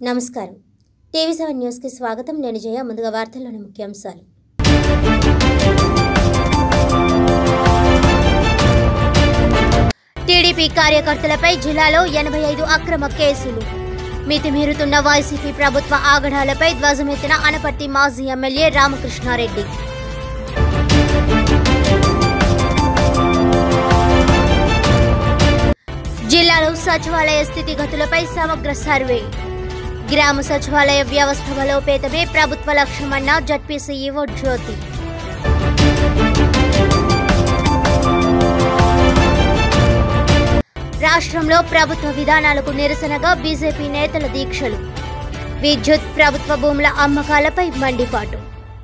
నమస్కారం TV seven న్యూస్కి స్వాగతం నేను జయ ముందుగా వార్తల్లోని ముఖ్యాంశాలు టీడీపీ కార్యకర్తలపై జిల్లాలో ఎనభై ఐదు అక్రమ కేసులు మితిమీరుతున్న వైసీపీ ప్రభుత్వ ఆగడాలపై ధ్వజమెత్తిన అనపర్తి మాజీ ఎమ్మెల్యే రామకృష్ణారెడ్డి జిల్లాలో సచివాలయ స్థితిగతులపై సమగ్ర సర్వే గ్రామ సచివాలయ వ్యవస్థ బలోపేతమే ప్రభుత్వ లక్ష్యమన్న జడ్పీ సీఈఓ జ్యోతి రాష్ట్రంలో ప్రభుత్వ విధానాలకు నిరసనగా బీజేపీ నేతల దీక్షలు విద్యుత్ ప్రభుత్వ భూముల అమ్మకాలపై మండిపాటు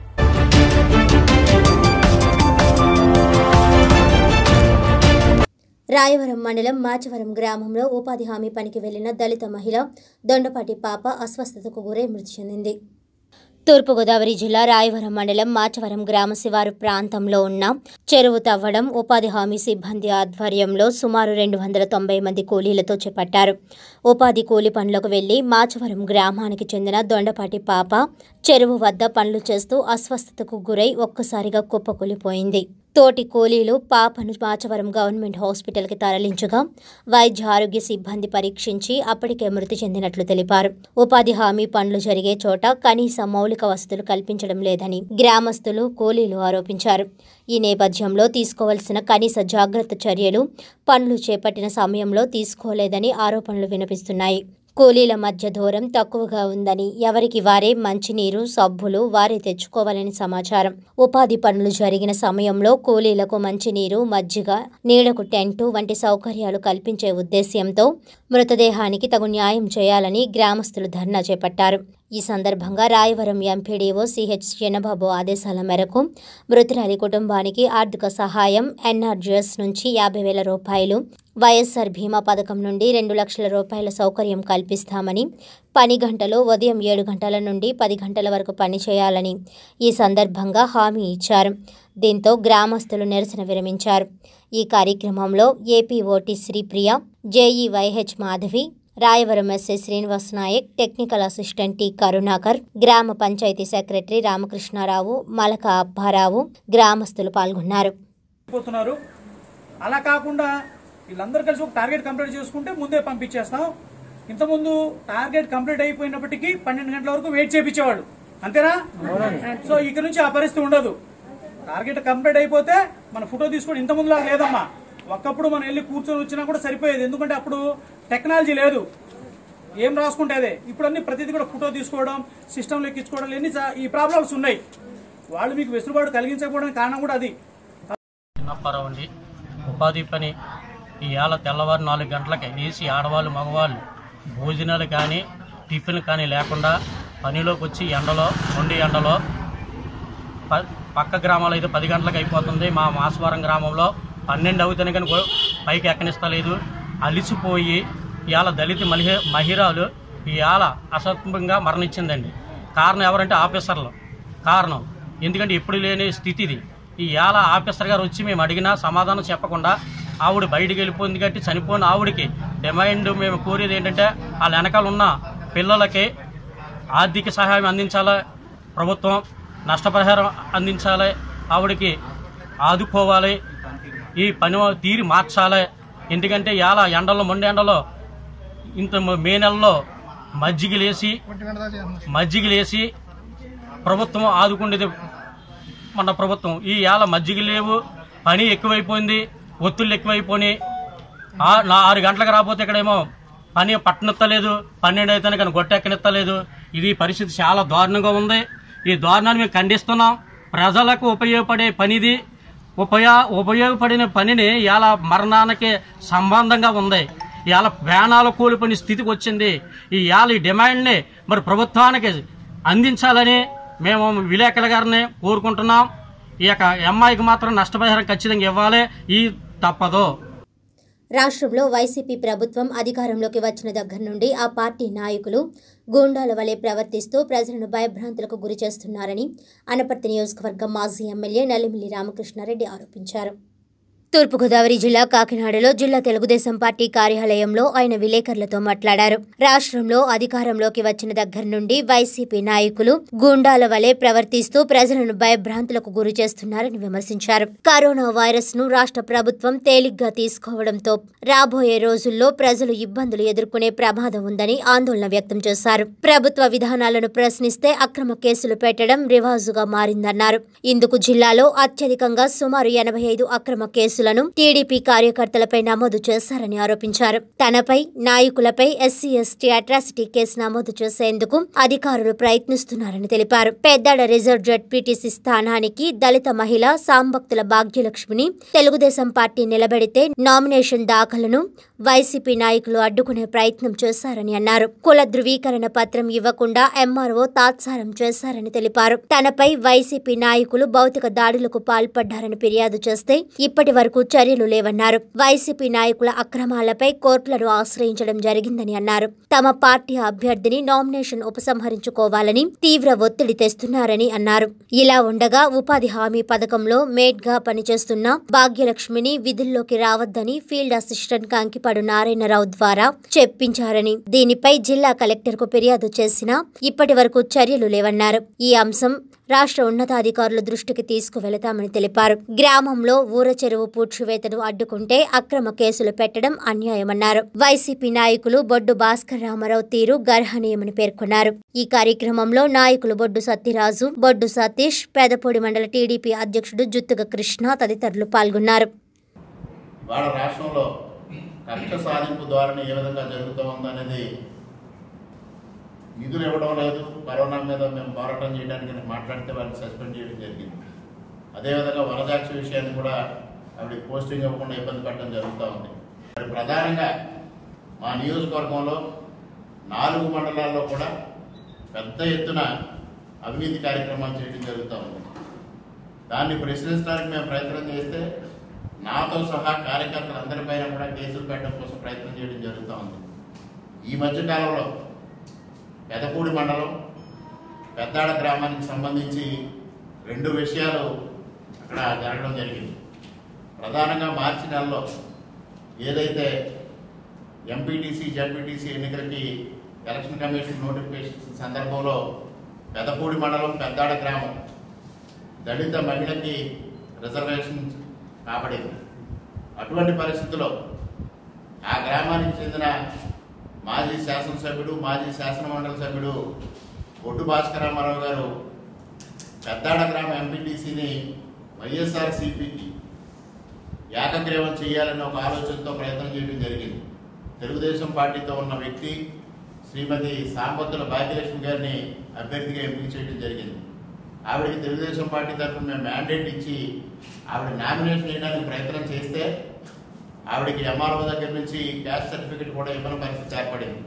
రాయవరం మండలం మాచవరం గ్రామంలో ఉపాధి హామీ పనికి వెళ్లిన దళిత మహిళ దొండపాటి పాప అస్వస్థతకు గురై మృతి చెందింది తూర్పుగోదావరి జిల్లా రాయవరం మండలం మాచవరం గ్రామ శివారు ప్రాంతంలో ఉన్న చెరువు తవ్వడం ఉపాధి హామీ సిబ్బంది ఆధ్వర్యంలో సుమారు రెండు వందల తొంభై మంది కూలీలతో చేపట్టారు ఉపాధి కూలి పనులకు వెళ్లి మాచవరం గ్రామానికి చెందిన దొండపాటి పాప చెరువు వద్ద పనులు చేస్తూ అస్వస్థతకు గురై ఒక్కసారిగా కుప్పకూలిపోయింది తోటి కూలీలు పాపను మాచవరం గవర్నమెంట్ హాస్పిటల్కి తరలించగా వైద్య ఆరోగ్య సిబ్బంది పరీక్షించి అప్పటికే మృతి చెందినట్లు తెలిపారు ఉపాధి హామీ పనులు జరిగే చోట కనీస మౌలిక వసతులు కల్పించడం లేదని గ్రామస్తులు కూలీలు ఆరోపించారు ఈ నేపథ్యంలో తీసుకోవాల్సిన కనీస జాగ్రత్త చర్యలు పనులు చేపట్టిన సమయంలో తీసుకోలేదని ఆరోపణలు వినిపిస్తున్నాయి కూలీల మధ్య దూరం తక్కువగా ఉందని ఎవరికి వారే మంచినీరు సబ్బులు వారే తెచ్చుకోవాలని సమాచారం ఉపాధి పనులు జరిగిన సమయంలో కూలీలకు మంచినీరు మజ్జిగ నీడకు టెంటు వంటి సౌకర్యాలు కల్పించే ఉద్దేశ్యంతో మృతదేహానికి తగు న్యాయం చేయాలని గ్రామస్తులు ధర్నా చేపట్టారు ఈ సందర్భంగా రాయవరం ఎంపీడీఓ సిహెచ్ చిన్నబాబు ఆదేశాల మేరకు మృతురాలి కుటుంబానికి ఆర్థిక సహాయం ఎన్ఆర్జీఎస్ నుంచి యాభై వేల రూపాయలు వైఎస్ఆర్ బీమా పథకం నుండి రెండు లక్షల రూపాయల సౌకర్యం కల్పిస్తామని పని గంటలు ఉదయం ఏడు గంటల నుండి పది గంటల వరకు పని చేయాలని ఈ సందర్భంగా హామీ ఇచ్చారు దీంతో గ్రామస్తులు నిరసన విరమించారు ఈ కార్యక్రమంలో APO T Sripriya JEYH Madhavi Rayavaram SI Srinivas Naik technical assistant T Karunakar గ్రామ పంచాయతీ సెక్రటరీ రామకృష్ణారావు మలక అప్పారావు గ్రామస్తులు పాల్గొన్నారు పోతున్నారు అలా కాకుండా వీళ్ళందరూ కలిసి ఒక టార్గెట్ కంప్లీట్ చేసుకుంటే ముందే పంపించేస్తాం ఇంతకుముందు టార్గెట్ కంప్లీట్ అయిపోయినప్పటికీ పన్నెండు గంటల వరకు వెయిట్ చేపించేవాళ్ళు అంతేనా సో ఇక నుంచి ఆ పరిస్థితి ఉండదు టార్గెట్ కంప్లీట్ అయిపోతే మన ఫోటో తీసుకోవడం ఇంత ముందులా లేదమ్మా ఒక్కప్పుడు మనం వెళ్ళి కూర్చొని వచ్చినా కూడా సరిపోయేది ఎందుకంటే అప్పుడు టెక్నాలజీ లేదు ఏం రాసుకుంటే అదే ఇప్పుడు అన్ని ప్రతిదీ కూడా ఫోటో తీసుకోవడం సిస్టమ్ ఎక్కించుకోవడం ఎన్ని చా- ఈ ప్రాబ్లమ్స్ ఉన్నాయి వాళ్ళు మీకు వెసులుబాటు కలిగించకపోవడానికి కారణం కూడా అది చిన్నప్పారావు అండి ఉపాధి పని ఇవాళ తెల్లవారు నాలుగు గంటలకి వేసి ఆడవాళ్ళు మగవాళ్ళు భోజనాలు కానీ టిఫిన్ కానీ లేకుండా పనిలోకి వచ్చి ఎండలో ఉండి ఎండలో ప- పక్క గ్రామాలు అయితే పది గంటలకు అయిపోతుంది మా మాసవరం గ్రామంలో పన్నెండు అవుతుంది కానీ గో- పైకి ఎక్కనిస్తలేదు అలిసిపోయి ఇవాళ దళిత మహిళ మహిళలు ఇవాళ అసత్వంగా మరణించిందండి కారణం ఎవరంటే ఆఫీసర్లు కారణం ఎందుకంటే ఎప్పుడు లేని స్థితి ఇది ఈ ఏళ ఆఫీసర్ గారు వచ్చి మేము అడిగినా సమాధానం చెప్పకుండా ఆవిడ బయటికి వెళ్ళిపోయింది కాబట్టి చనిపోయిన ఆవిడకి డిమాండ్ మేము కోరేది ఏంటంటే వాళ్ళ వెనకాల ఉన్న పిల్లలకి ఆర్థిక సహాయం అందించాలి ప్రభుత్వం నష్టపరిహారం అందించాలి ఆవిడకి ఆదుకోవాలి ఈ పని తీరి మార్చాలి ఎందుకంటే ఇలా ఎండలో మొండి ఎండలో ఇంత మే నెలలో మజ్జిగలేసి మజ్జిగలేసి ప్రభుత్వం ఆదుకుండేది మన ప్రభుత్వం ఈ ఏళ మజ్జిగ లేవు పని ఎక్కువైపోయింది ఒత్తుళ్ళు ఎక్కువైపోయి ఆ- నా ఆరు గంటలకు రాకపోతే ఇక్కడేమో పని పట్టనెత్తలేదు పన్నెండు అయితే కానీ గొట్టెక్కనెత్తలేదు ఇది పరిస్థితి చాలా దారుణంగా ఉంది ఈ దారుణాన్ని మేము ఖండిస్తున్నాం ప్రజలకు ఉపయోగపడే పనిది ఉపయో ఉపయోగపడిన పనిని ఇలా మరణానికి సంబంధంగా ఉంది ఇవాళ ప్రాణాలు కూలిపోయిన స్థితికి వచ్చింది ఈ ఇవాళ ఈ డిమాండ్ని మరి ప్రభుత్వానికి అందించాలని మేము విలేకరుల గారిని కోరుకుంటున్నాం ఈ యొక్క అమ్మాయికి మాత్రం నష్టపరిహారం ఖచ్చితంగా ఇవ్వాలి ఈ తప్పదు రాష్ట్రంలో వైసీపీ ప్రభుత్వం అధికారంలోకి వచ్చిన దగ్గర నుండి ఆ పార్టీ నాయకులు గూండాల వలె ప్రవర్తిస్తూ ప్రజలను భయభ్రాంతులకు గురి చేస్తున్నారని అనపర్తి నియోజకవర్గం మాజీ ఎమ్మెల్యే నల్లిమిల్లి రామకృష్ణారెడ్డి ఆరోపించారు తూర్పుగోదావరి జిల్లా కాకినాడలో జిల్లా తెలుగుదేశం పార్టీ కార్యాలయంలో ఆయన విలేకరులతో మాట్లాడారు రాష్ట్రంలో అధికారంలోకి వచ్చిన దగ్గర నుండి వైసీపీ నాయకులు గూండాల వలె ప్రవర్తిస్తూ ప్రజలను భయభ్రాంతులకు గురి చేస్తున్నారని విమర్శించారు కరోనా వైరస్ ను రాష్ట్ర ప్రభుత్వం తేలిగ్గా తీసుకోవడంతో రాబోయే రోజుల్లో ప్రజలు ఇబ్బందులు ఎదుర్కొనే ప్రమాదం ఉందని ఆందోళన వ్యక్తం చేశారు ప్రభుత్వ విధానాలను ప్రశ్నిస్తే అక్రమ కేసులు పెట్టడం రివాజుగా మారిందన్నారు ఇందుకు జిల్లాలో అత్యధికంగా సుమారు ఎనభై ఐదు అక్రమ కేసులను టీడీపీ కార్యకర్తలపై నమోదు చేశారని ఆరోపించారు తనపై నాయకులపై ఎస్సీ ఎస్టీ అట్రాసిటీ కేసు నమోదు చేసేందుకు అధికారులు ప్రయత్నిస్తున్నారని తెలిపారు పెద్దాడ రిజర్వ్ జడ్పీటీసీ స్థానానికి దళిత మహిళ సాంభక్తుల భాగ్యలక్ష్మిని తెలుగుదేశం పార్టీ నిలబెడితే నామినేషన్ దాఖలను వైసీపీ నాయకులు అడ్డుకునే ప్రయత్నం చేశారని అన్నారు కుల ధృవీకరణ పత్రం ఇవ్వకుండా ఎంఆర్ఓ తాత్సారం చేశారని తెలిపారు తనపై వైసీపీ నాయకులు భౌతిక దాడులకు పాల్పడ్డారని ఫిర్యాదు చేస్తే ఇప్పటి వరకు చర్యలు లేవన్నారు వైసీపీ నాయకుల అక్రమాలపై కోర్టులను ఆశ్రయించడం జరిగిందని అన్నారు తమ పార్టీ అభ్యర్థిని నామినేషన్ ఉపసంహరించుకోవాలని తీవ్ర ఒత్తిడి తెస్తున్నారని అన్నారు ఇలా ఉండగా ఉపాధి హామీ పథకంలో మేడ్ గా పనిచేస్తున్న భాగ్యలక్ష్మిని విధుల్లోకి రావద్దని ఫీల్డ్ అసిస్టెంట్ కంకిపాడు నారాయణరావు ద్వారా చెప్పించారని దీనిపై జిల్లా కలెక్టర్ కు ఫిర్యాదు చేసినా ఇప్పటి వరకు చర్యలు లేవన్నారు ఈ అంశం రాష్ట్ర ఉన్నతాధికారుల దృష్టికి తీసుకువెళతామని తెలిపారు గ్రామంలో ఊర చెరువు పూడ్చివేతను అడ్డుకుంటే అక్రమ కేసులు పెట్టడం అన్యాయమన్నారు వైసీపీ నాయకులు బొడ్డు భాస్కర్ రామారావు తీరు గర్హనీయమని పేర్కొన్నారు ఈ కార్యక్రమంలో నాయకులు బొడ్డు సత్యరాజు బొడ్డు సతీష్ పెదపూడి మండల టీడీపీ అధ్యక్షుడు జుత్తుగ కృష్ణ తదితరులు పాల్గొన్నారు వాళ్ళ రాష్ట్రంలో కక్ష సాధింపు ధోరణి ఏ విధంగా జరుగుతూ ఉందనేది నిధులు ఇవ్వడం లేదు కరోనా మీద మేము పోరాటం చేయడానికి అని మాట్లాడితే వాళ్ళని సస్పెండ్ చేయడం జరిగింది అదేవిధంగా వనజాక్షి విషయాన్ని కూడా ఆవిడ పోస్టింగ్ ఇవ్వకుండా ఇబ్బంది పెట్టడం జరుగుతూ ఉంది మరి ప్రధానంగా మా నియోజకవర్గంలో నాలుగు మండలాల్లో కూడా పెద్ద ఎత్తున అవినీతి కార్యక్రమాలు చేయడం జరుగుతూ ఉంది దాన్ని ప్రశ్నించడానికి మేము ప్రయత్నం చేస్తే నాతో సహా కార్యకర్తలందరిపైన కూడా కేసులు పెట్టడం కోసం ప్రయత్నం చేయడం జరుగుతూ ఉంది ఈ మధ్య కాలంలో పెదపూడి మండలం పెద్దాడ గ్రామానికి సంబంధించి రెండు విషయాలు అక్కడ జరగడం జరిగింది ప్రధానంగా మార్చి నెలలో ఏదైతే ఎంపీటీసీ జడ్పీటీసీ ఎన్నికలకి ఎలక్షన్ కమిషన్ నోటిఫికేషన్ సందర్భంలో పెదపూడి మండలం పెద్దాడ గ్రామం దళిత మహిళకి రిజర్వేషన్ కాబడింది అటువంటి పరిస్థితుల్లో ఆ గ్రామానికి చెందిన మాజీ శాసనసభ్యుడు మాజీ శాసన మండలి సభ్యుడు బొడ్డు భాస్కరరామారావు గారు పెద్దాడ గ్రామ ఎంపీటీసీని వైఎస్ఆర్సీపీకి ఏకగ్రీవం చేయాలని ఒక ఆలోచనతో ప్రయత్నం చేయడం జరిగింది తెలుగుదేశం పార్టీతో ఉన్న వ్యక్తి శ్రీమతి సాంపత్తుల భాగ్యలక్ష్మి గారిని అభ్యర్థిగా ఎంపిక చేయడం జరిగింది ఆవిడకి తెలుగుదేశం పార్టీ తరఫున మేము మ్యాండేట్ ఇచ్చి ఆవిడ నామినేషన్ చేయడానికి ప్రయత్నం చేస్తే ఆవిడకి ఎంఆర్ఓ దగ్గర నుంచి క్యాస్ట్ సర్టిఫికెట్ కూడా ఇవ్వని పరిస్థితి ఏర్పడింది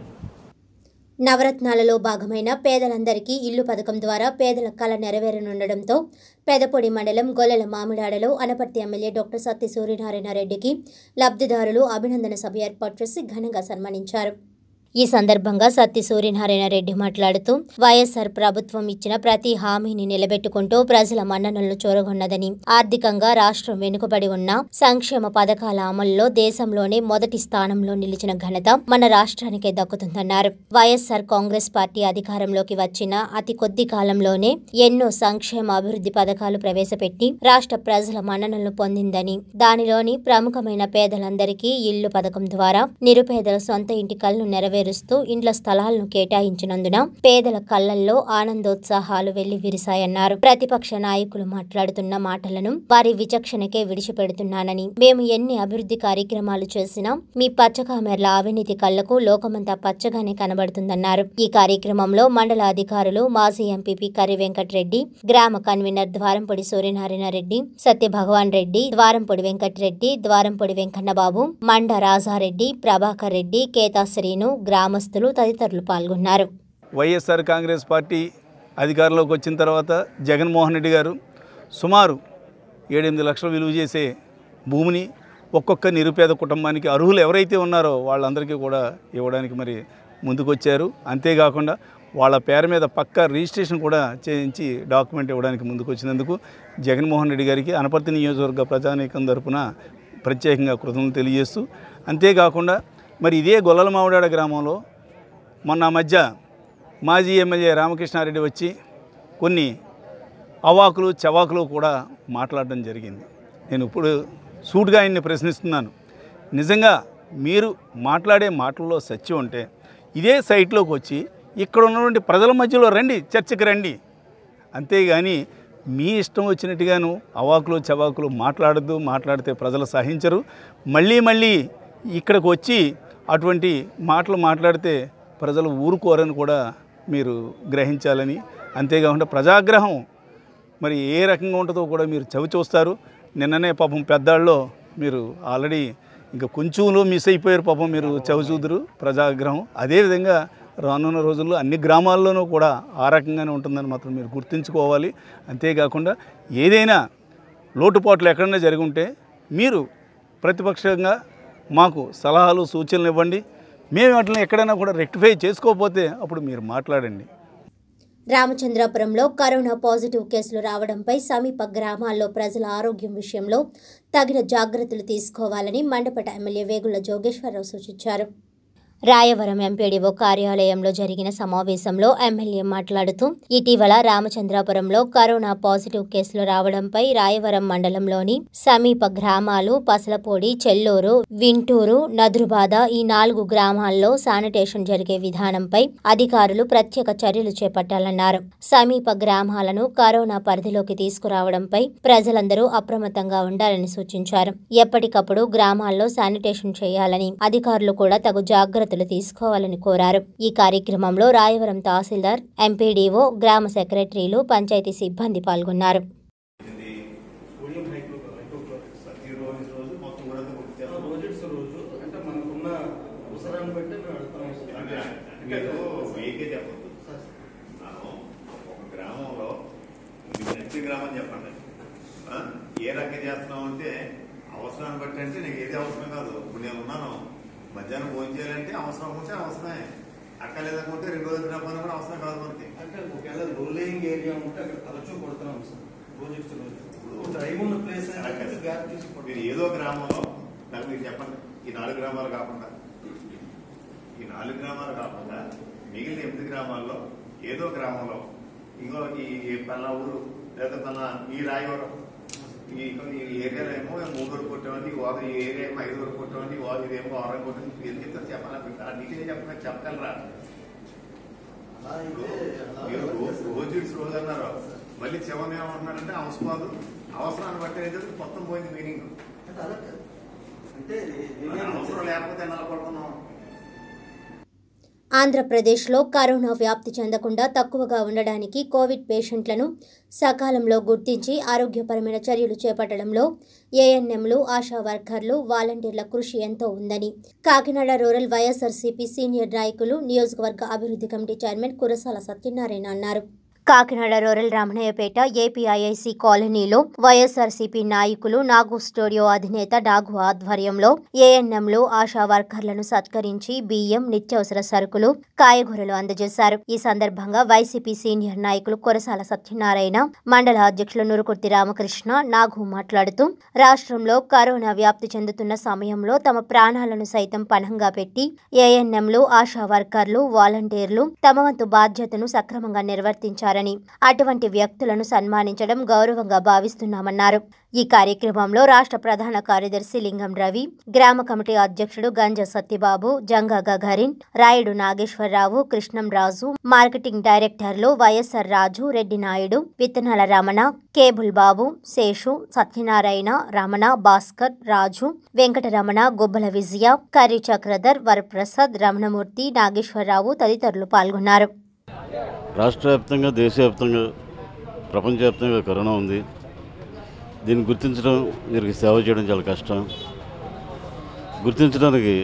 నవరత్నాలలో భాగమైన పేదలందరికీ ఇల్లు పథకం ద్వారా పేదల కళ నెరవేరనుండడంతో పెదపొడి మండలం గొల్లల మామిడాడలో అనపర్తి ఎమ్మెల్యే డాక్టర్ సత్య సూర్యనారాయణ రెడ్డికి లబ్ధిదారులు అభినందన సభ ఏర్పాటు చేసి ఘనంగా సన్మానించారు ఈ సందర్భంగా సత్య సూర్యనారాయణ రెడ్డి మాట్లాడుతూ వైఎస్ఆర్ ప్రభుత్వం ఇచ్చిన ప్రతి హామీని నిలబెట్టుకుంటూ ప్రజల మన్ననలను చూరగొన్నదని ఆర్థికంగా రాష్ట్రం వెనుకబడి ఉన్న సంక్షేమ పథకాల అమలులో దేశంలోనే మొదటి స్థానంలో నిలిచిన ఘనత మన రాష్ట్రానికే దక్కుతుందన్నారు వైఎస్ఆర్ కాంగ్రెస్ పార్టీ అధికారంలోకి వచ్చిన అతి కొద్ది కాలంలోనే ఎన్నో సంక్షేమ అభివృద్ధి పథకాలు ప్రవేశపెట్టి రాష్ట్ర ప్రజల మన్ననలను పొందిందని దానిలోని ప్రముఖమైన పేదలందరికీ ఇల్లు పథకం ద్వారా నిరుపేదల సొంత ఇంటి కలను నెరవేరుస్తూ ఇండ్ల స్థలాలను కేటాయించినందున పేదల కళ్లల్లో ఆనందోత్సాహాలు వెళ్లి విరిశాయన్నారు ప్రతిపక్ష నాయకులు మాట్లాడుతున్న మాటలను వారి విచక్షణకే విడిచిపెడుతున్నానని మేము ఎన్ని అభివృద్ధి కార్యక్రమాలు చేసినా మీ పచ్చకామెర్ల అవినీతి కళ్లకు లోకమంతా పచ్చగానే కనబడుతుందన్నారు ఈ కార్యక్రమంలో మండల అధికారులు మాజీ ఎంపీపీ కరి వెంకటరెడ్డి గ్రామ కన్వీనర్ ద్వారంపొడి సూర్యనారాయణ రెడ్డి సత్య భగవాన్ రెడ్డి ద్వారంపొడి వెంకటరెడ్డి ద్వారంపొడి వెంకన్నబాబు మండ రాజారెడ్డి ప్రభాకర్ రెడ్డి కేతా శ్రీను గ్రామస్తులు తదితరులు పాల్గొన్నారు వైఎస్ఆర్ కాంగ్రెస్ పార్టీ అధికారంలోకి వచ్చిన తర్వాత జగన్మోహన్ రెడ్డి గారు సుమారు ఏడెనిమిది లక్షలు విలువ చేసే భూమిని ఒక్కొక్క నిరుపేద కుటుంబానికి అర్హులు ఎవరైతే ఉన్నారో వాళ్ళందరికీ కూడా ఇవ్వడానికి మరి ముందుకొచ్చారు అంతేకాకుండా వాళ్ళ పేరు మీద పక్క రిజిస్ట్రేషన్ కూడా చేయించి డాక్యుమెంట్ ఇవ్వడానికి ముందుకు వచ్చినందుకు జగన్మోహన్ రెడ్డి గారికి అనపర్తి నియోజకవర్గ ప్రజానీకం తరపున ప్రత్యేకంగా కృతజ్ఞతలు తెలియజేస్తూ అంతేకాకుండా మరి ఇదే గొల్లల మామిడాడ గ్రామంలో మొన్న ఆ మధ్య మాజీ ఎమ్మెల్యే రామకృష్ణారెడ్డి వచ్చి కొన్ని అవాకులు చవాకులు కూడా మాట్లాడడం జరిగింది నేను ఇప్పుడు సూటుగా ఆయన్ని ప్రశ్నిస్తున్నాను నిజంగా మీరు మాట్లాడే మాటల్లో సత్యం ఉంటే ఇదే సైట్లోకి వచ్చి ఇక్కడ ఉన్నటువంటి ప్రజల మధ్యలో రండి చర్చకి రండి అంతేగాని మీ ఇష్టం వచ్చినట్టుగాను అవాకులు చవాకులు మాట్లాడద్దు మాట్లాడితే ప్రజలు సహించరు మళ్ళీ మళ్ళీ ఇక్కడికి వచ్చి అటువంటి మాటలు మాట్లాడితే ప్రజలు ఊరుకోరని కూడా మీరు గ్రహించాలని అంతేకాకుండా ప్రజాగ్రహం మరి ఏ రకంగా ఉంటుందో కూడా మీరు చవి చూస్తారు నిన్ననే పాపం పెద్దాళ్ళలో మీరు ఆల్రెడీ ఇంకా కొంచెంలో మిస్ అయిపోయారు పాపం మీరు చవి చూదురు ప్రజాగ్రహం అదేవిధంగా రానున్న రోజుల్లో అన్ని గ్రామాల్లోనూ కూడా ఆ రకంగానే ఉంటుందని మాత్రం మీరు గుర్తుంచుకోవాలి అంతేకాకుండా ఏదైనా లోటుపాట్లు ఎక్కడైనా జరిగి ఉంటే మీరు ప్రతిపక్షంగా మాకు సలహాలు సూచనలు ఇవ్వండి మేము వాటిని ఎక్కడైనా కూడా రెక్టిఫై చేసుకోకపోతే అప్పుడు మీరు మాట్లాడండి రామచంద్రాపురంలో కరోనా పాజిటివ్ కేసులు రావడంపై సమీప గ్రామాల్లో ప్రజల ఆరోగ్యం విషయంలో తగిన జాగ్రత్తలు తీసుకోవాలని మండపేట ఎమ్మెల్యే వేగుళ్ల జోగేశ్వరరావు సూచించారు రాయవరం ఎంపీడీఓ కార్యాలయంలో జరిగిన సమావేశంలో ఎమ్మెల్యే మాట్లాడుతూ ఇటీవల రామచంద్రాపురంలో కరోనా పాజిటివ్ కేసులు రావడంపై రాయవరం మండలంలోని సమీప గ్రామాలు పసలపొడి చెల్లూరు వింటూరు నదురుబాద ఈ నాలుగు గ్రామాల్లో శానిటేషన్ జరిగే విధానంపై అధికారులు ప్రత్యేక చర్యలు చేపట్టాలన్నారు సమీప గ్రామాలను కరోనా పరిధిలోకి తీసుకురావడంపై ప్రజలందరూ అప్రమత్తంగా ఉండాలని సూచించారు ఎప్పటికప్పుడు గ్రామాల్లో శానిటేషన్ చేయాలని అధికారులు కూడా తగు జాగ్రత్తలు తీసుకోవాలని కోరారు ఈ కార్యక్రమంలో రాయవరం తహసీల్దార్ ఎంపీడీఓ గ్రామ సెక్రటరీలు పంచాయతీ సిబ్బంది పాల్గొన్నారు రోజెట్స్ రోజు అంటే మనకున్న అవసరాన్ని బట్టి మేము వెళ్తాం సార్. మీరు వెయ్యికే చెప్పద్దు మనం ఒక గ్రామంలో మీకు నెక్స్ట్ గ్రామం చెప్పండి ఆ? ఏ రకంగా చేస్తున్నాం అంటే అవసరాన్ని బట్టి అంటే నీకు ఏది అవసరం కాదు ఇప్పుడు నేను ఉన్నాను మధ్యాహ్నం భోజనం చేయాలంటే అవసరం ఉంటే అవసరమే అక్కర్లేదనుకుంటే రెండు రోజులు తినకపోయినా కూడా అవసరం కాదు మనకి అంటే ఒకవేళ రోలింగ్ ఏరియా ఉంటే అక్కడ తరచూ కొడుతున్నాం సార్ రోజెట్స్ రోజు ఇప్పుడు డ్రైవ్ ఉన్న ప్లేస్ అలా కాదు. గ్యాప్ తీసి మీరు కొడుతున్నాం. ఏదో గ్రామంలో నాకు మీరు చెప్పండి ఈ నాలుగు గ్రామాలు కాకుండా ఈ నాలుగు గ్రామాలు కాకుండా మిగిలిన ఎనిమిది గ్రామాల్లో ఏదో గ్రామంలో ఇంకో ఈ ఈ పల్లా ఊరు లేదా పల్లా ఈ రాయవరం ఈ ఈ ఏరియాలో ఏమో మూడు వరకు కొట్టామండి ఈ వా- ఈ ఏరియా ఏమో ఐదు వరకు కొట్టామండి వా- ఇదేమో ఆరు వరకు కొట్టామండి ఎందుకు చెప్తారు చెప్పాలి అలా డీటెయిల్ చెప్పకుండా చెప్పగలరా అలా అయితే అలా మీరు రోజు రోజు ఇడిచి రోజు అన్నారు మళ్ళీ చివరి ఏమంటున్నారంటే అవసరం కాదు అవసరాన్ని బట్టి అయితే మొత్తం పోయింది మీనింగ్ అంటే అలా కాదు. అంటే మన అవసరం లేకపోతే ఎలా పడుతున్నాం ఆంధ్రప్రదేశ్లో కరోనా వ్యాప్తి చెందకుండా తక్కువగా ఉండడానికి కోవిడ్ పేషెంట్లను సకాలంలో గుర్తించి ఆరోగ్యపరమైన చర్యలు చేపట్టడంలో ఏఎన్ఎంలు ఆశా వర్కర్లు వాలంటీర్ల కృషి ఎంతో ఉందని కాకినాడ రూరల్ వైఎస్ఆర్సీపీ సీనియర్ నాయకులు నియోజకవర్గ అభివృద్ధి కమిటీ చైర్మన్ కురసాల సత్యనారాయణ అన్నారు కాకినాడ రూరల్ రామణయ్యపేట ఏపీఐఐసి కాలనీలో వైఎస్ఆర్సీపీ నాయకులు నాగు స్టూడియో అధినేత నాగు ఆధ్వర్యంలో ఏఎన్ఎంలు ఆశా వర్కర్లను సత్కరించి బియ్యం నిత్యావసర సరుకులు కాయగూరలు అందజేశారు ఈ సందర్భంగా వైసీపీ సీనియర్ నాయకులు కురసాల సత్యనారాయణ మండల అధ్యక్షులు నురుకుర్తి రామకృష్ణ నాగు మాట్లాడుతూ రాష్ట్రంలో కరోనా వ్యాప్తి చెందుతున్న సమయంలో తమ ప్రాణాలను సైతం పణంగా పెట్టి ఏఎన్ఎంలు ఆశా వర్కర్లు వాలంటీర్లు తమ వంతు బాధ్యతను సక్రమంగా నిర్వర్తించారని అటువంటి వ్యక్తులను సన్మానించడం గౌరవంగా భావిస్తున్నామన్నారు ఈ కార్యక్రమంలో రాష్ట్ర ప్రధాన కార్యదర్శి లింగం రవి గ్రామ కమిటీ అధ్యక్షుడు గంజ సత్యబాబు జంగా గగారిన్ రాయుడు నాగేశ్వరరావు కృష్ణం రాజు మార్కెటింగ్ డైరెక్టర్లు వైఎస్ఆర్ రాజు రెడ్డి నాయుడు విత్తనాల రమణ కేబుల్ బాబు శేషు సత్యనారాయణ రమణ భాస్కర్ రాజు వెంకటరమణ గొబ్బల విజయ కర్రి చక్రధర్ వరప్రసాద్ రమణమూర్తి నాగేశ్వరరావు తదితరులు పాల్గొన్నారు రాష్ట్ర వ్యాప్తంగా దేశవ్యాప్తంగా ప్రపంచవ్యాప్తంగా కరోనా ఉంది దీన్ని గుర్తించడం వీరికి సేవ చేయడం చాలా కష్టం గుర్తించడానికి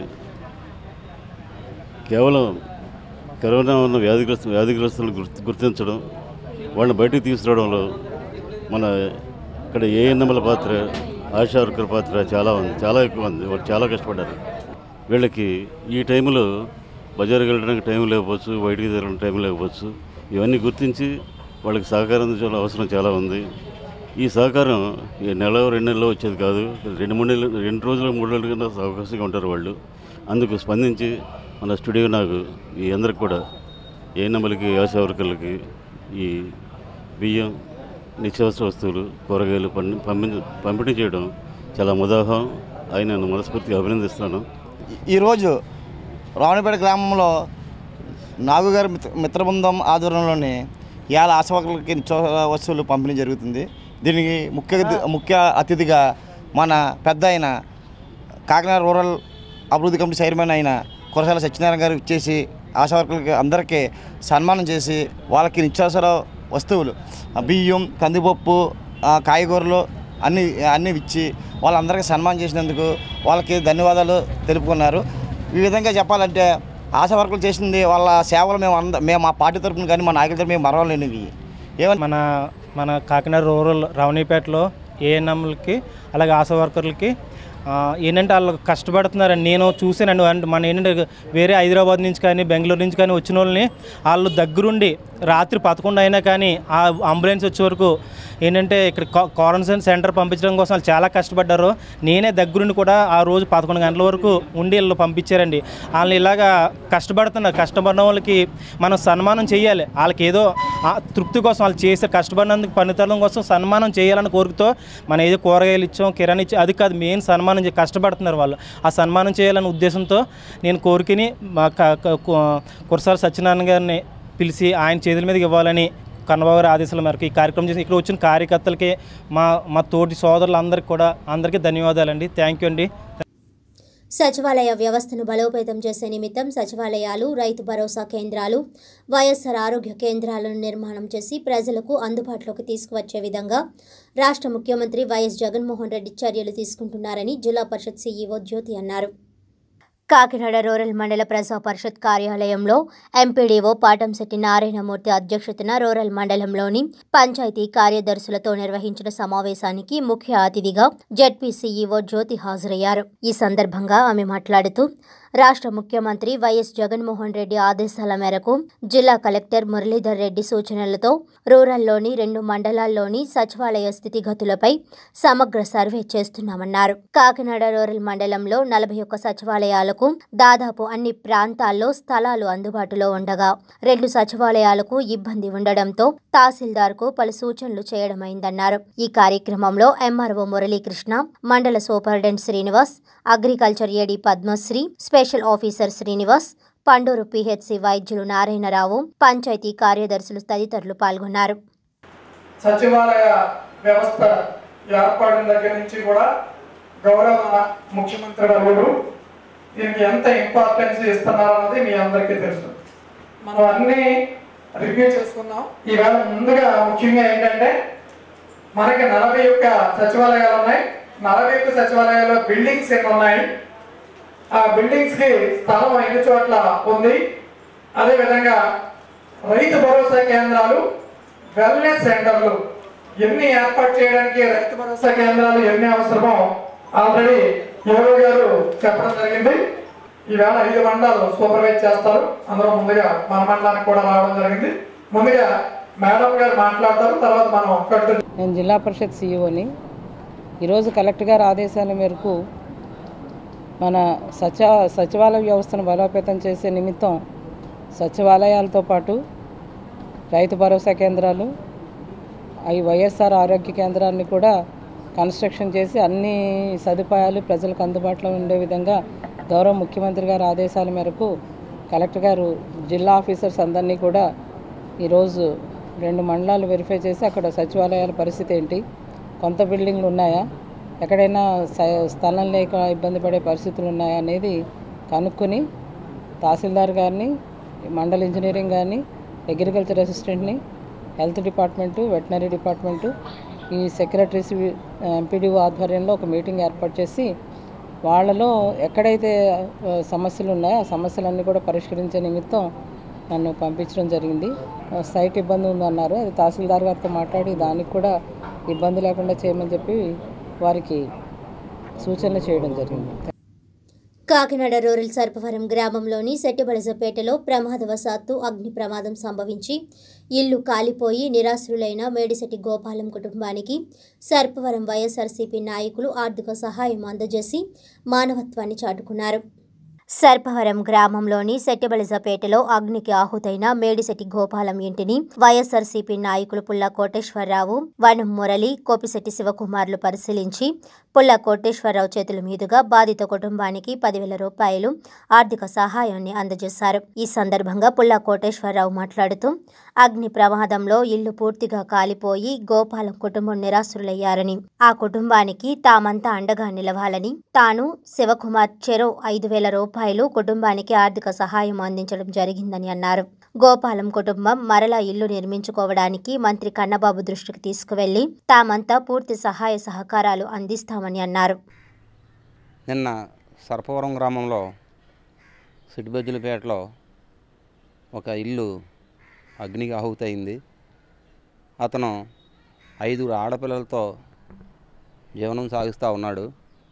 కేవలం కరోనా ఉన్న వ్యాధిగ్రస్త వ్యాధిగ్రస్తులను గుర్తు గుర్తించడం వాళ్ళని బయటికి తీసుకురావడంలో మన ఇక్కడ ఏఎన్ఎంల పాత్ర ఆశా వర్కర్ పాత్ర చాలా ఉంది చాలా ఎక్కువ ఉంది వాళ్ళు చాలా కష్టపడ్డారు వీళ్ళకి ఈ టైంలో బజార్కి వెళ్ళడానికి టైం లేకపోవచ్చు బయటికి తిరగడానికి టైం లేకపోవచ్చు ఇవన్నీ గుర్తించి వాళ్ళకి సహకారం అందించాల్సిన అవసరం చాలా ఉంది ఈ సహకారం ఈ నెల రెండు నెలల్లో వచ్చేది కాదు రెండు మూడు నెలలు రెండు రోజులు మూడు రోజుల కింద అవకాశంగా ఉంటారు వాళ్ళు అందుకు స్పందించి మన స్టూడియో నాకు ఈ అందరికి కూడా ఏ నెంబర్లకి ఆశా వర్కర్లకి ఈ బియ్యం నిత్యావసర వస్తువులు కూరగాయలు పండి పంపి పంపిణీ చేయడం చాలా ముదాహం ఆయన మనస్ఫూర్తిగా అభినందిస్తాను ఈరోజు రావణపేట గ్రామంలో నాగు గారి మిత్ర మిత్రబృందం ఆధ్వర్యంలోని ఇవాళ ఆశవాకులకి నిత్యావసర వస్తువులు పంపిణీ జరుగుతుంది దీనికి ముఖ్య ముఖ్య అతిథిగా మన పెద్ద అయిన కాకినాడ రూరల్ అభివృద్ధి కమిటీ చైర్మన్ అయిన కురసాల సత్యనారాయణ గారు ఇచ్చేసి ఆశా వర్కర్లకి అందరికీ సన్మానం చేసి వాళ్ళకి నిత్యావసర వస్తువులు ఆ బియ్యం కందిపప్పు ఆ కాయగూరలు అన్ని అన్నీ ఇచ్చి వాళ్ళందరికీ సన్మానం చేసినందుకు వాళ్ళకి ధన్యవాదాలు తెలుపుకున్నారు ఈ విధంగా చెప్పాలంటే ఆశా వర్కర్లు చేసింది వాళ్ళ సేవలు మేము అంద మేము మా పార్టీ తరపున కానీ మా నాయకుల తరపున మేము మరవలేనివి ఏమని మన మన కాకినాడ రూరల్ రవణీపేటలో ఏఎన్ఎంలకి అలాగే ఆశా వర్కర్లకి ఆ, ఏంటంటే వాళ్ళు కష్టపడుతున్నారండి నేను చూసానండి అంటే మన ఏంటంటే వేరే హైదరాబాద్ నుంచి కానీ బెంగళూరు నుంచి కానీ వచ్చిన వాళ్ళని వాళ్ళు దగ్గరుండి రాత్రి పదకొండు అయినా కానీ ఆ అంబులెన్స్ వచ్చే వరకు ఏంటంటే ఇక్కడ క్వారంటైన్ సెంటర్ పంపించడం కోసం వాళ్ళు చాలా కష్టపడ్డారు నేనే దగ్గరుండి కూడా ఆ రోజు పదకొండు గంటల వరకు ఉండి వీళ్ళు పంపించారండి వాళ్ళని ఇలాగా కష్టపడుతున్నారు కష్టపడిన వాళ్ళకి మనం సన్మానం చేయాలి వాళ్ళకి ఏదో ఆ తృప్తి కోసం వాళ్ళు చేసే కష్టపడినందుకు పనితనం కోసం సన్మానం చేయాలని కోరికతో మనం ఏదో కూరగాయలు ఇచ్చాం కిరాణా ఇచ్చాం అది కాదు మెయిన్ సన్మానం చే కష్టపడుతున్నారు వాళ్ళు ఆ సన్మానం చేయాలనే ఉద్దేశంతో నేను కోరికని మా క- క- కు- కురసాల సత్యనారాయణ గారిని పిలిచి ఆయన చేతుల మీదకి ఇవ్వాలని కన్నబాబు గారి ఆదేశాల మేరకు ఈ కార్యక్రమం చేసి ఇక్కడ వచ్చిన కార్యకర్తలకి మా మా తోటి సోదరులందరికీ కూడా అందరికీ ధన్యవాదాలండి థ్యాంక్ యూ అండి సచివాలయ వ్యవస్థను బలోపేతం చేసే నిమిత్తం సచివాలయాలు రైతు భరోసా కేంద్రాలు వైఎస్ఆర్ ఆరోగ్య కేంద్రాలను నిర్మాణం చేసి ప్రజలకు అందుబాటులోకి తీసుకువచ్చే విధంగా రాష్ట్ర ముఖ్యమంత్రి వైఎస్ జగన్మోహన్ రెడ్డి చర్యలు తీసుకుంటున్నారని జిల్లా పరిషత్ సీఈఓ జ్యోతి అన్నారు కాకినాడ రూరల్ మండల ప్రజా పరిషత్ కార్యాలయంలో ఎంపీడీఓ పాటంశెట్టి నారాయణమూర్తి అధ్యక్షతన రూరల్ మండలంలోని పంచాయతీ కార్యదర్శులతో నిర్వహించిన సమావేశానికి ముఖ్య అతిథిగా జడ్పీ సీఈఓ జ్యోతి హాజరయ్యారు ఈ సందర్భంగా ఆమె మాట్లాడుతూ రాష్ట్ర ముఖ్యమంత్రి వైఎస్ జగన్మోహన్ రెడ్డి ఆదేశాల మేరకు జిల్లా కలెక్టర్ మురళీధర్ రెడ్డి సూచనలతో రూరల్లోని రెండు మండలాల్లోని సచివాలయ స్థితిగతులపై సమగ్ర సర్వే చేస్తున్నామన్నారు కాకినాడ రూరల్ మండలంలో నలభై ఒక్క సచివాలయాలకు దాదాపు అన్ని ప్రాంతాల్లో స్థలాలు అందుబాటులో ఉండగా రెండు సచివాలయాలకు ఇబ్బంది ఉండడంతో తహసీల్దార్కు పలు సూచనలు చేయడమైందన్నారు ఈ కార్యక్రమంలో ఎంఆర్ఓ మురళీకృష్ణ మండల superintendent Srinivas agriculture AD Padmasri special officer Srinivas Panduru PHC వైద్యులు నారాయణరావు పంచాయతీ కార్యదర్శులు తదితరులు పాల్గొన్నారు సచివాలయ వ్యవస్థ ఏర్పడిన దగ్గర నుంచి కూడా గౌరవ ముఖ్యమంత్రి గారు దీనికి ఎంత ఇంపార్టెన్స్ ఇస్తున్నారన్నది మీ అందరికీ తెలుసు మనం అన్ని రివ్యూ చేసుకున్నాం ఈవేళ ముందుగా ముఖ్యంగా ఏంటంటే మనకి నలభై ఒక్క సచివాలయాలు ఉన్నాయి నలభై ఒక్క సచివాలయాల్లో బిల్డింగ్స్ ఎన్ని ఉన్నాయి ఆ బిల్డింగ్స్ కి స్థలం ఎన్ని చోట్ల ఉంది అదేవిధంగా రైతు భరోసా కేంద్రాలు వెల్నెస్ సెంటర్లు ఎన్ని ఏర్పాటు చేయడానికి రైతు భరోసా కేంద్రాలు ఎన్ని అవసరమో ఆల్రెడీ యోగ గారు చెప్పడం జరిగింది ఈవేళ ఐదు మండలాలు సూపర్వైజ్ చేస్తారు అందులో ముందుగా మన మండలానికి కూడా రావడం జరిగింది ముందుగా మేడం గారు మాట్లాడతారు తర్వాత మనం కంటిన్యూ నేను జిల్లా పరిషత్ సీఈఓని ఈరోజు కలెక్టర్ గారి ఆదేశాల మేరకు మన సచ సచివాలయ వ్యవస్థను బలోపేతం చేసే నిమిత్తం సచివాలయాలతో పాటు రైతు భరోసా కేంద్రాలు అవి వైఎస్ఆర్ ఆరోగ్య కేంద్రాన్ని కూడా కన్స్ట్రక్షన్ చేసి అన్ని సదుపాయాలు ప్రజలకు అందుబాటులో ఉండే విధంగా గౌరవ ముఖ్యమంత్రి గారి ఆదేశాల మేరకు కలెక్టర్ గారు జిల్లా ఆఫీసర్స్ అందరినీ కూడా ఈరోజు రెండు మండలాలు వెరిఫై చేసి అక్కడ సచివాలయాల పరిస్థితి ఏంటి కొంత బిల్డింగ్లు ఉన్నాయా ఎక్కడైనా స- స్థలం లేక ఇబ్బంది పడే పరిస్థితులు ఉన్నాయా అనేది కనుక్కొని తహసీల్దార్ గారిని మండల్ ఇంజనీరింగ్ గారిని అగ్రికల్చర్ అసిస్టెంట్ని హెల్త్ డిపార్ట్మెంటు వెటనరీ డిపార్ట్మెంటు ఈ సెక్రటరీస్ ఎంపీడీఓ ఆధ్వర్యంలో ఒక మీటింగ్ ఏర్పాటు చేసి వాళ్ళలో ఎక్కడైతే ఆ, సమస్యలు ఉన్నాయో ఆ సమస్యలన్నీ కూడా పరిష్కరించే నిమిత్తం నన్ను పంపించడం జరిగింది ఆ, సైట్ ఇబ్బంది ఉందన్నారు అది తహసీల్దార్ గారితో మాట్లాడి దానికి కూడా ఇబ్బంది లేకుండా చేయమని చెప్పి వారికి సూచనలు చేయడం జరిగింది కాకినాడ రూరల్ సర్పవరం గ్రామంలోని సెట్టిబలజపేటలో ప్రమాదవశాత్తు అగ్ని ప్రమాదం సంభవించి ఇల్లు కాలిపోయి నిరాశ్రులైన మేడిశెట్టి గోపాలం కుటుంబానికి సర్పవరం వైఎస్ఆర్సీపీ నాయకులు ఆర్థిక సహాయం అందజేసి మానవత్వాన్ని చాటుకున్నారు సర్పవరం గ్రామంలోని సెట్టిబలిజపేటలో అగ్నికి ఆహుతైన మేడిశెట్టి గోపాలం ఇంటిని వైఎస్ఆర్సీపీ నాయకులు పుల్ల కోటేశ్వరరావు వనం మురళి కోపిశెట్టి శివకుమార్లు పరిశీలించి పుల్ల కోటేశ్వరరావు చేతుల మీదుగా బాధిత కుటుంబానికి పదివేల రూపాయలు ఆర్థిక సహాయాన్ని అందజేశారు ఈ సందర్భంగా పుల్ల కోటేశ్వరరావు మాట్లాడుతూ అగ్ని ప్రమాదంలో ఇల్లు పూర్తిగా కాలిపోయి గోపాలం కుటుంబం నిరాశ్రులయ్యారని ఆ కుటుంబానికి తామంతా అండగా నిలవాలని తాను శివకుమార్ చెరో ఐదు వేల రూపాయలు కుటుంబానికి ఆర్థిక సహాయం అందించడం జరిగిందని అన్నారు గోపాలం కుటుంబం మరలా ఇల్లు నిర్మించుకోవడానికి మంత్రి కన్నబాబు దృష్టికి తీసుకువెళ్లి తామంతా పూర్తి సహాయ సహకారాలు అందిస్తామని అన్నారు నిన్న సర్పవరం గ్రామంలో సిటిబజ్జులపేటలో ఒక ఇల్లు అగ్నికి ఆహుతయింది అతను ఐదుగురు ఆడపిల్లలతో జీవనం సాగిస్తూ ఉన్నాడు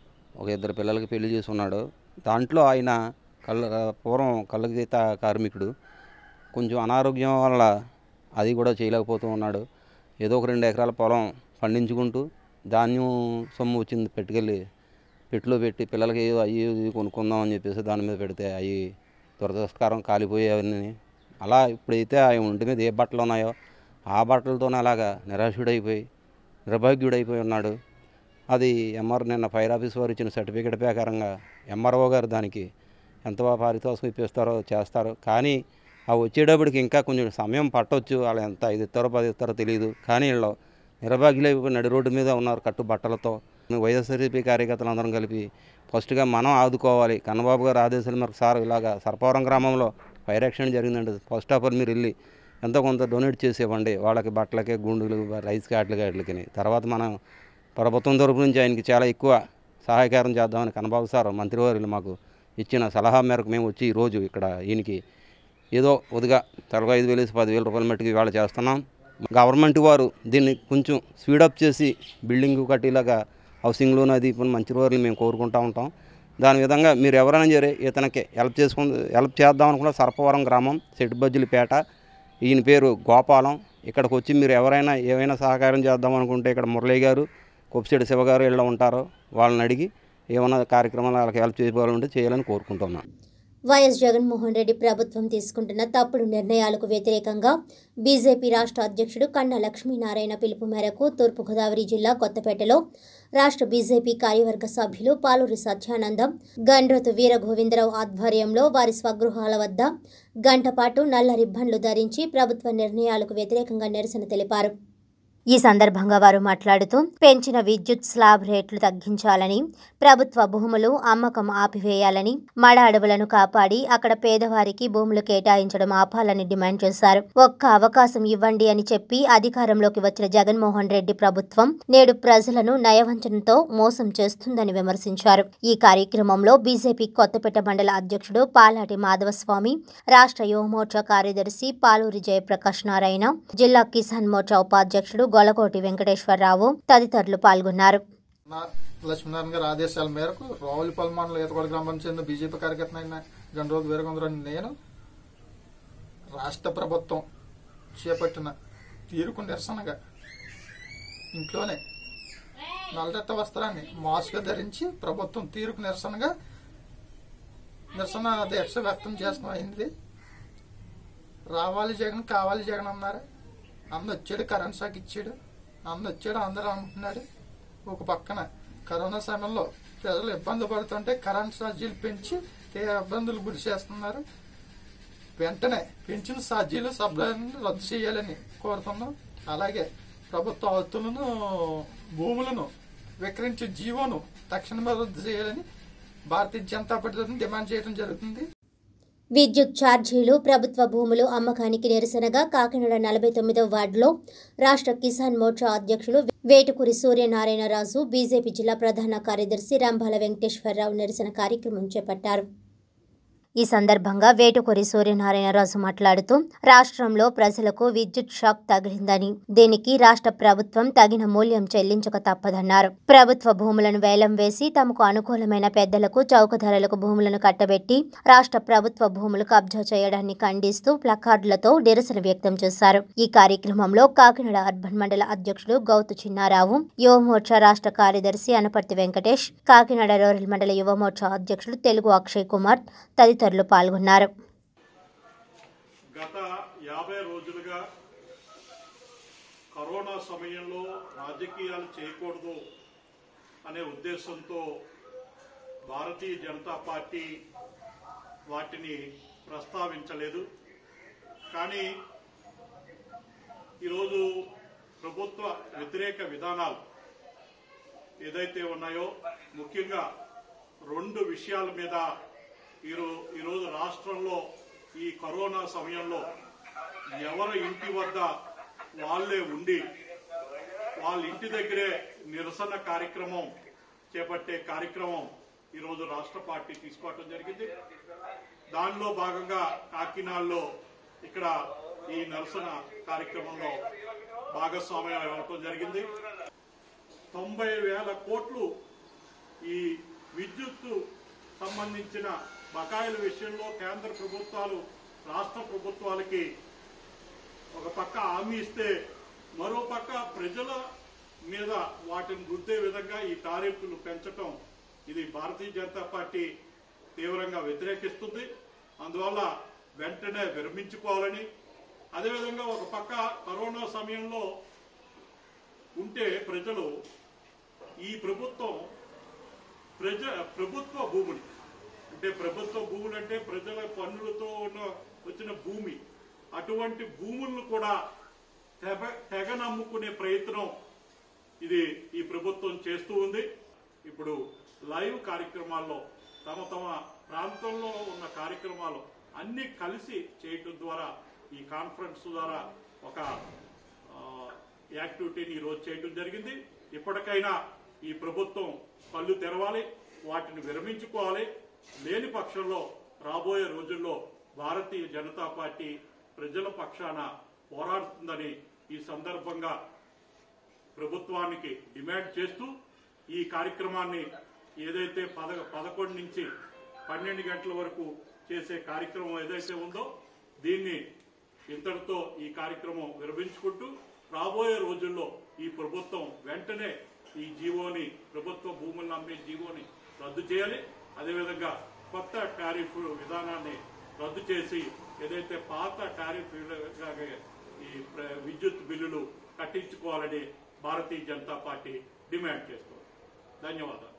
ఒక ఇద్దరు పిల్లలకి పెళ్లి చేసి ఉన్నాడు దాంట్లో ఆయన కళ్ళ పూర్వం కళ్ళగీత కార్మికుడు కొంచెం అనారోగ్యం వల్ల అది కూడా చేయలేకపోతూ ఉన్నాడు ఏదో ఒక రెండు ఎకరాల పొలం పండించుకుంటూ ధాన్యం సొమ్ము వచ్చింది పెట్టుకెళ్ళి పెట్టులో పెట్టి పిల్లలకి ఏదో అయ్యి ఇవి కొనుక్కుందాం అని చెప్పేసి దాని మీద పెడితే అవి దురదృష్టకరం కాలిపోయేవన్నీ అలా ఇప్పుడైతే ఆయన ఒంటి మీద ఏ బట్టలు ఉన్నాయో ఆ బట్టలతోనే అలాగా నిరాశుడైపోయి నిర్భాగ్యుడైపోయి ఉన్నాడు అది ఎంఆర్ నిన్న ఫైర్ ఆఫీస్ వారు ఇచ్చిన సర్టిఫికేట్ ప్రకారంగా ఎంఆర్ఓ గారు దానికి ఎంత పారితోషికం ఇప్పిస్తారో చేస్తారు కానీ ఆ వచ్చేటప్పటికి ఇంకా కొంచెం సమయం పట్టవచ్చు వాళ్ళు ఎంత ఐదు ఇస్తారో పది ఇస్తారో తెలియదు కానీ వీళ్ళు నిర్భాగ్యులైపోయి నడి రోడ్డు మీద ఉన్నారు కట్టు బట్టలతో వైఎస్ఆర్సీపీ కార్యకర్తలు అందరం కలిపి ఫస్ట్గా మనం ఆదుకోవాలి కన్నబాబు గారు ఆదేశాల మేరకు సార్ ఇలాగా సర్పవరం గ్రామంలో ఫైర్ యాక్సిడెంట్ జరిగిందండి ఫస్ట్ ఆఫ్ ఆల్ మీరు వెళ్ళి ఎంతో కొంత డొనేట్ చేసి ఇవ్వండి వాళ్ళకి బట్టలకి గుండులు రైస్ వాటికి వాటికి తర్వాత మనం ప్రభుత్వం తరపు నుంచి ఆయనకి చాలా ఎక్కువ సహాయకారం చేద్దామని కన్నబాబు సార్ మంత్రివర్యులు మాకు ఇచ్చిన సలహా మేరకు మేము వచ్చి ఈరోజు ఇక్కడ ఈయనకి ఏదో ఉదిగా తలగా ఐదు వేలు పదివేల రూపాయల మట్టుకు ఇవాళ చేస్తున్నాం గవర్నమెంట్ వారు దీన్ని కొంచెం స్పీడప్ చేసి బిల్డింగ్ కట్టేలాగా హౌసింగ్ లోన్ అది ఇప్పుడు మంత్రివర్యులు మేము కోరుకుంటూ ఉంటాం దాని విధంగా మీరు ఎవరైనా సరే ఇతనికి హెల్ప్ చేసుకుని హెల్ప్ చేద్దాం అనుకున్న సర్పవరం గ్రామం సెట్బజ్జులపేట ఈయన పేరు గోపాలం ఇక్కడికి వచ్చి మీరు ఎవరైనా ఏమైనా సహకారం చేద్దాం అనుకుంటే ఇక్కడ మురళి గారు కొప్పిశెట్టి శివ గారు వీళ్ళు ఉంటారో వాళ్ళని అడిగి ఏమైనా కార్యక్రమాలు వాళ్ళకి హెల్ప్ చేయాలంటే చేయాలని కోరుకుంటున్నాను వైఎస్ జగన్మోహన్ రెడ్డి ప్రభుత్వం తీసుకుంటున్న తప్పుడు నిర్ణయాలకు వ్యతిరేకంగా బీజేపీ రాష్ట్ర అధ్యక్షుడు కన్నా లక్ష్మీనారాయణ పిలుపు మేరకు తూర్పుగోదావరి జిల్లా కొత్తపేటలో రాష్ట్ర బీజేపీ కార్యవర్గ సభ్యులు పాలూరి సత్యానందం గండ్రతు వీర గోవిందరావు ఆధ్వర్యంలో వారి స్వగృహాల వద్ద గంటపాటు నల్ల రిబ్బన్లు ధరించి ప్రభుత్వ నిర్ణయాలకు వ్యతిరేకంగా నిరసన తెలిపారు ఈ సందర్భంగా వారు మాట్లాడుతూ పెంచిన విద్యుత్ స్లాబ్ రేట్లు తగ్గించాలని ప్రభుత్వ భూములు అమ్మకం ఆపివేయాలని మడ అడవులను కాపాడి అక్కడ పేదవారికి భూములు కేటాయించడం ఆపాలని డిమాండ్ చేశారు ఒక్క అవకాశం ఇవ్వండి అని చెప్పి అధికారంలోకి వచ్చిన జగన్మోహన్ రెడ్డి ప్రభుత్వం నేడు ప్రజలను నయవంచనతో మోసం చేస్తుందని విమర్శించారు ఈ కార్యక్రమంలో బీజేపీ కొత్తపేట మండల అధ్యక్షుడు పాలాటి మాధవస్వామి రాష్ట్ర యువమోర్చా కార్యదర్శి పాలూరి జయప్రకాష్ నారాయణ జిల్లా కిసాన్ మోర్చా ఉపాధ్యక్షుడు గొలకోటి వెంకటేశ్వరరావు తదితరులు పాల్గొన్నారు లక్ష్మీనారాయణ గారి ఆదేశాల మేరకు రావులపల్లి మండలం ఈతగొడ గ్రామం చెందిన బీజేపీ కార్యకర్త అయిన గండ్రోజు వీరగొందరని నేను రాష్ట్ర ప్రభుత్వం చేపట్టిన తీరుకు నిరసనగా ఇంట్లోనే నల్లరెత్త వస్త్రాన్ని మాస్క్ ధరించి ప్రభుత్వం తీరుకు నిరసనగా నిరసన దీక్ష వ్యక్తం చేస్తాం అయింది రావాలి జగన్ కావాలి జగన్ అన్నారు అన్న వచ్చాడు కరెంట్ షాక్ ఇచ్చాడు అన్న వచ్చాడు అందరూ అంటున్నాడు ఒక పక్కన కరోనా సమయంలో ప్రజలు ఇబ్బంది పడుతుంటే కరెంట్ ఛార్జీలు పెంచి తీవ్ర ఇబ్బందులు గురి చేస్తున్నారు వెంటనే పెంచిన ఛార్జీలు సబ్సిడీని రద్దు చేయాలని కోరుతున్నాం అలాగే ప్రభుత్వ ఆస్తులను భూములను విక్రయించే జీవోను తక్షణమే రద్దు చేయాలని భారతీయ జనతా పార్టీ తరఫున డిమాండ్ చేయడం జరుగుతుంది విద్యుత్ ఛార్జీలు ప్రభుత్వ భూములు అమ్మకానికి నిరసనగా కాకినాడ నలభై తొమ్మిదవ వార్డులో రాష్ట్ర కిసాన్ మోర్చా అధ్యక్షులు వేటుకూరి సూర్యనారాయణరాజు బీజేపీ జిల్లా ప్రధాన కార్యదర్శి రంభాల వెంకటేశ్వరరావు నిరసన కార్యక్రమం చేపట్టారు ఈ సందర్భంగా వేటుకొరి సూర్యనారాయణరాజు మాట్లాడుతూ రాష్ట్రంలో ప్రజలకు విద్యుత్ షాక్ తగిలిందని దీనికి రాష్ట్ర ప్రభుత్వం తగిన మూల్యం చెల్లించక తప్పదన్నారు ప్రభుత్వ భూములను వేలం వేసి తమకు అనుకూలమైన పెద్దలకు చౌక ధరలకు భూములను కట్టబెట్టి రాష్ట్ర ప్రభుత్వ భూములు కబ్జా చేయడాన్ని ఖండిస్తూ ప్లకార్డులతో నిరసన వ్యక్తం చేశారు ఈ కార్యక్రమంలో కాకినాడ అర్బన్ మండల అధ్యక్షుడు గౌతు చిన్నారావు యువమోర్చా రాష్ట్ర కార్యదర్శి అనపర్తి వెంకటేష్ కాకినాడ రూరల్ మండల యువమోర్చా అధ్యక్షుడు తెలుగు అక్షయ్ కుమార్ తదితరులు పాల్గొన్నారు గత యాభై రోజులుగా కరోనా సమయంలో రాజకీయాలు చేయకూడదు అనే ఉద్దేశంతో భారతీయ జనతా పార్టీ వాటిని ప్రస్తావించలేదు కానీ ఈరోజు ప్రభుత్వ వ్యతిరేక విధానాలు ఏదైతే ఉన్నాయో ముఖ్యంగా రెండు విషయాల మీద ఈరో ఈరోజు రాష్ట్రంలో ఈ కరోనా సమయంలో ఎవరి ఇంటి వద్ద వాళ్ళే ఉండి వాళ్ళ ఇంటి దగ్గరే నిరసన కార్యక్రమం చేపట్టే కార్యక్రమం ఈరోజు రాష్ట్ర పార్టీ తీసుకోవటం జరిగింది దానిలో భాగంగా కాకినాడలో ఇక్కడ ఈ నిరసన కార్యక్రమంలో భాగస్వామ్యం అవ్వటం జరిగింది తొంభై వేల కోట్లు ఈ విద్యుత్తు సంబంధించిన బకాయిల విషయంలో కేంద్ర ప్రభుత్వాలు రాష్ట్ర ప్రభుత్వాలకి ఒక పక్క హామీ ఇస్తే మరో పక్క ప్రజల మీద వాటిని రుద్దే విధంగా ఈ టారిఫ్లు పెంచటం ఇది భారతీయ జనతా పార్టీ తీవ్రంగా వ్యతిరేకిస్తుంది అందువల్ల వెంటనే విరమించుకోవాలని అదేవిధంగా ఒక పక్క కరోనా సమయంలో ఉంటే ప్రజలు ఈ ప్రభుత్వం ప్రజ ప్రభుత్వ భూములు అంటే ప్రభుత్వ భూములు అంటే ప్రజల పన్నులతో ఉన్న వచ్చిన భూమి అటువంటి భూములను కూడా తెగ తెగ నమ్ముకునే ప్రయత్నం ఇది ఈ ప్రభుత్వం చేస్తూ ఉంది ఇప్పుడు లైవ్ కార్యక్రమాల్లో తమ తమ ప్రాంతంలో ఉన్న కార్యక్రమాలు అన్ని కలిసి చేయటం ద్వారా ఈ కాన్ఫరెన్స్ ద్వారా ఒక ఆ, యాక్టివిటీని ఈరోజు చేయడం జరిగింది ఇప్పటికైనా ఈ ప్రభుత్వం కళ్ళు తెరవాలి వాటిని విరమించుకోవాలి లేని పక్షంలో రాబోయే రోజుల్లో భారతీయ జనతా పార్టీ ప్రజల పక్షాన పోరాడుతుందని ఈ సందర్భంగా ప్రభుత్వానికి డిమాండ్ చేస్తూ ఈ కార్యక్రమాన్ని ఏదైతే పద పదకొండు నుంచి పన్నెండు గంటల వరకు చేసే కార్యక్రమం ఏదైతే ఉందో దీన్ని ఇంతటితో ఈ కార్యక్రమం విరమించుకుంటూ రాబోయే రోజుల్లో ఈ ప్రభుత్వం వెంటనే ఈ జీవోని ప్రభుత్వ భూములను అమ్మే జీవోని రద్దు చేయాలి అదేవిధంగా కొత్త టారిఫ్ విధానాన్ని రద్దు చేసి ఏదైతే పాత టారిఫ్ లాగే ఈ ప్ర- విద్యుత్ బిల్లులు కట్టించుకోవాలని భారతీయ జనతా పార్టీ డిమాండ్ చేస్తోంది ధన్యవాదాలు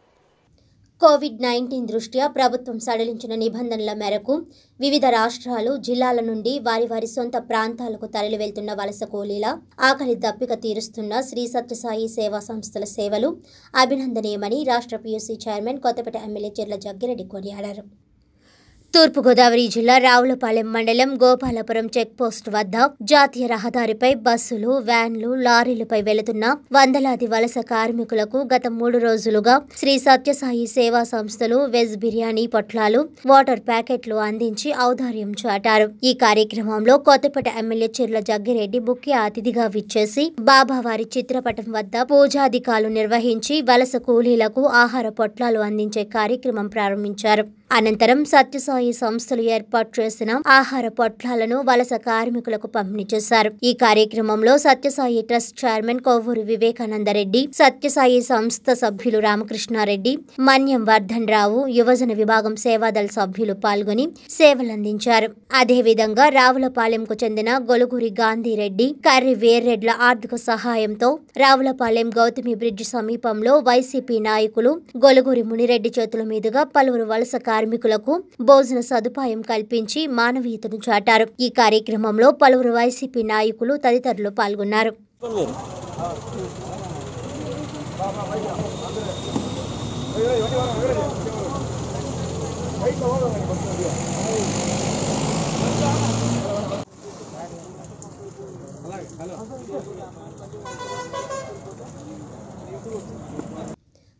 కోవిడ్ నైన్టీన్ దృష్ట్యా ప్రభుత్వం సడలించిన నిబంధనల మేరకు వివిధ రాష్ట్రాలు జిల్లాల నుండి వారి వారి సొంత ప్రాంతాలకు తరలి వెళ్తున్న వలస కూలీల ఆకలి దప్పిక తీరుస్తున్న శ్రీ సత్యసాయి సేవా సంస్థల సేవలు అభినందనీయమని రాష్ట్ర పీయూసీ చైర్మన్ కొత్తపేట ఎమ్మెల్యే చెర్ల జగ్గిరెడ్డి కొనియాడారు తూర్పుగోదావరి జిల్లా రావులపాలెం మండలం గోపాలపురం చెక్ పోస్ట్ వద్ద జాతీయ రహదారిపై బస్సులు వ్యాన్లు లారీలపై వెళుతున్న వందలాది వలస కార్మికులకు గత మూడు రోజులుగా శ్రీ సత్యసాయి సేవా సంస్థలు వెజ్ బిర్యానీ పొట్లాలు వాటర్ ప్యాకెట్లు అందించి ఔదార్యం చాటారు ఈ కార్యక్రమంలో కొత్తపేట ఎమ్మెల్యే చిర్ల జగ్గిరెడ్డి ముఖ్య అతిథిగా విచ్చేసి బాబావారి చిత్రపటం వద్ద పూజాధికాలు నిర్వహించి వలస కూలీలకు ఆహార పొట్లాలు అందించే కార్యక్రమం ప్రారంభించారు అనంతరం సత్యసాయి సంస్థలు ఏర్పాటు చేసిన ఆహార పొట్లాలను వలస కార్మికులకు పంపిణీ చేశారు ఈ కార్యక్రమంలో సత్యసాయి ట్రస్ట్ చైర్మన్ కొవ్వూరి వివేకానందరెడ్డి సత్యసాయి సంస్థ సభ్యులు రామకృష్ణారెడ్డి మన్యం వర్ధన్ రావు యువజన విభాగం సేవాదళ సభ్యులు పాల్గొని సేవలందించారు అదేవిధంగా రావులపాలెంకు చెందిన గొలుగురి గాంధీరెడ్డి కర్రి వేర్రెడ్ల ఆర్థిక సహాయంతో రావులపాలెం గౌతమి బ్రిడ్జ్ సమీపంలో వైసీపీ నాయకులు గొలుగురి మునిరెడ్డి చేతుల మీదుగా పలువురు వలస కార్మికులకు భోజన సదుపాయం కల్పించి మానవీయతను చాటారు ఈ కార్యక్రమంలో పలువురు వైసీపీ నాయకులు తదితరులు పాల్గొన్నారు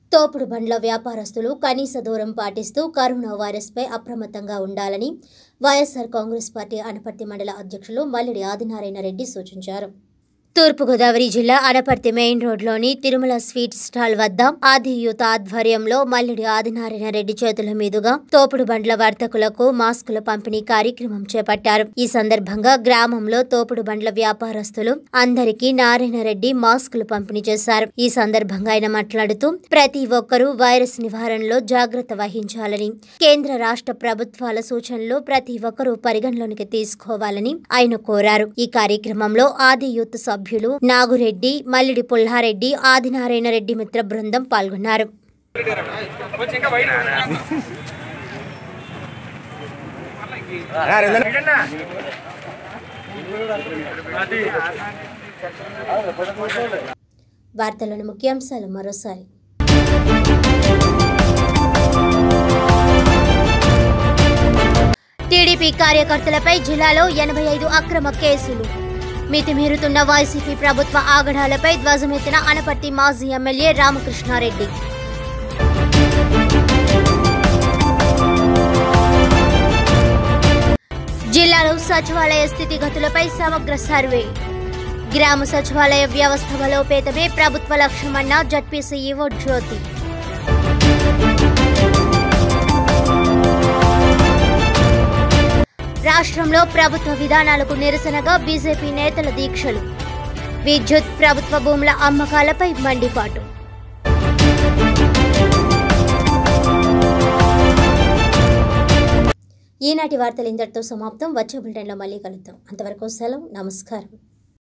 తోపుడు బండ్ల వ్యాపారస్తులు కనీస దూరం పాటిస్తూ కరోనా వైరస్పై అప్రమత్తంగా ఉండాలని వైఎస్ఆర్ కాంగ్రెస్ పార్టీ అనపర్తి మండల అధ్యక్షులు మల్లిడి ఆదినారాయణ రెడ్డి సూచించారు తూర్పుగోదావరి జిల్లా అనపర్తి మెయిన్ రోడ్లోని తిరుమల స్వీట్ స్టాల్ వద్ద ఆది యూత్ ఆధ్వర్యంలో మల్లిడి ఆదినారాయణ రెడ్డి చేతుల మీదుగా తోపుడు బండ్ల వర్తకులకు మాస్కుల పంపిణీ కార్యక్రమం చేపట్టారు ఈ సందర్భంగా గ్రామంలో తోపుడు బండ్ల వ్యాపారస్తులు అందరికీ నారాయణ రెడ్డి మాస్కులు పంపిణీ చేశారు ఈ సందర్భంగా ఆయన మాట్లాడుతూ ప్రతి ఒక్కరూ వైరస్ నివారణలో జాగ్రత్త వహించాలని కేంద్ర రాష్ట్ర ప్రభుత్వాల సూచనలు ప్రతి ఒక్కరూ పరిగణలోనికి తీసుకోవాలని ఆయన కోరారు ఈ కార్యక్రమంలో ఆది యూత్ సభ్యులు నాగురెడ్డి మల్లిడి పుల్లారెడ్డి ఆదినారాయణ రెడ్డి మిత్ర బృందం పాల్గొన్నారు వార్తలను ముఖ్యాంశాలు మరోసారి టీడీపీ కార్యకర్తలపై జిల్లాలో ఎనభై ఐదు అక్రమ కేసులు మితిమీరుతున్న వైసీపీ ప్రభుత్వ ఆగడాలపై ధ్వజమెత్తిన అనపర్తి మాజీ ఎమ్మెల్యే రామకృష్ణారెడ్డి జిల్లాలో సచివాలయ స్థితిగతులపై సమగ్ర సర్వే గ్రామ సచివాలయ వ్యవస్థ బలోపేతమే ప్రభుత్వ లక్ష్యమన్న జడ్పీ సీఈఓ జ్యోతి రాష్ట్రంలో ప్రభుత్వ విధానాలకు నిరసనగా బీజేపీ నేతల దీక్షలు విద్యుత్ ప్రభుత్వ భూముల అమ్మకాలపై మండిపాటు ఈనాటి వార్తలు ఇంతటితో సమాప్తం వచ్చే బులెటిన్లో మళ్ళీ కలుద్దాం అంతవరకు సెలవు నమస్కారం